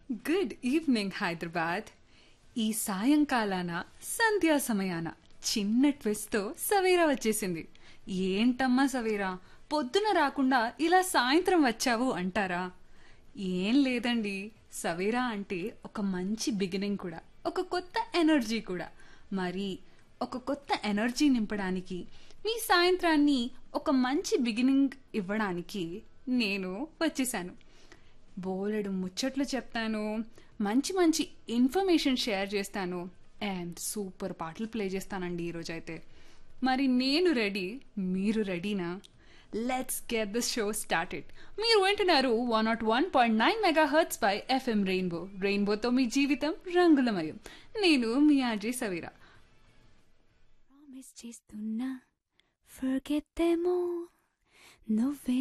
good evening Hyderabad ఈ సాయంకాలాన సంధ్యా సమయాన చిన్న ట్విస్ట్తో సవేరా వచ్చేసింది ఏంటమ్మా సవేరా పొద్దున రాకుండా ఇలా సాయంత్రం వచ్చావు అంటారా ఏం లేదండి సవేరా అంటే ఒక మంచి బిగినింగ్ కూడా ఒక కొత్త ఎనర్జీ కూడా మరి ఒక కొత్త ఎనర్జీ నింపడానికి మీ సాయంత్రాన్ని ఒక మంచి బిగినింగ్ ఇవ్వడానికి నేను వచ్చేసాను బోలెడు ముచ్చట్లు చెప్తాను మంచి మంచి ఇన్ఫర్మేషన్ షేర్ చేస్తాను అండ్ సూపర్ పాటలు ప్లే చేస్తానండి ఈరోజు అయితే మరి నేను రెడీ మీరు రెడీనా let's get the show started మీరు వింటున్నారు one not one point nine megahertz by FM Rainbow రెయిన్బోతో మీ జీవితం రంగులమయం నేను మీ ఆర్జే సవీరా ప్రామిస్ చేస్తున్నా ఫర్గెట్ దెమ్ ఆల్ నువ్వే